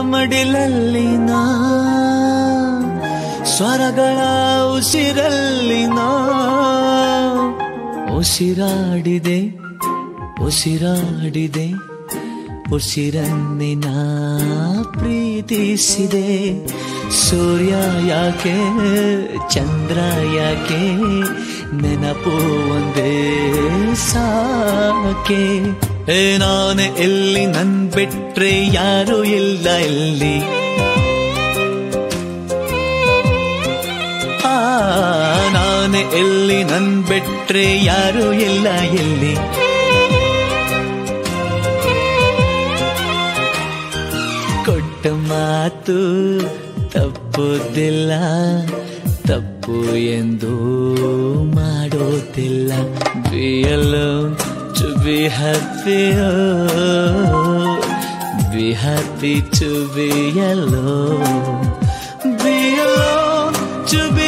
ಮಡಿಲಲ್ಲಿ ನಾ ಸ್ವರಗಳ ಉಸಿರಲ್ಲಿ ನಾ ಉಸಿರಾಡಿದೆ ಉಸಿರಾಡಿದೆ ಉಸಿರನ್ನೇ ನಾ ಪ್ರೀತಿಸಿದೆ ಸೂರ್ಯ ಯಾಕೆ ಚಂದ್ರ ಯಾಕೆ ನೆನಪು ಒಂದೇ ಸಾಕೆ ಏ ನಾನೇ ಎಲ್ಲಿ ನನ್ ಬಿಟ್ರೆ ಯಾರು ಇಲ್ಲ ಎಲ್ಲಿ ಆ ನಾನೇ ಎಲ್ಲಿ ನನ್ ಬಿಟ್ರೆ ಯಾರು ಇಲ್ಲ ಎಲ್ಲಿ ಕೊಟ್ಟ ಮಾತು ತಪ್ಪುದಿಲ್ಲ ತಪ್ಪು ಎಂದು ಮಾಡೋದಿಲ್ಲ be alone to be happy oh. be happy to be alone be alone to be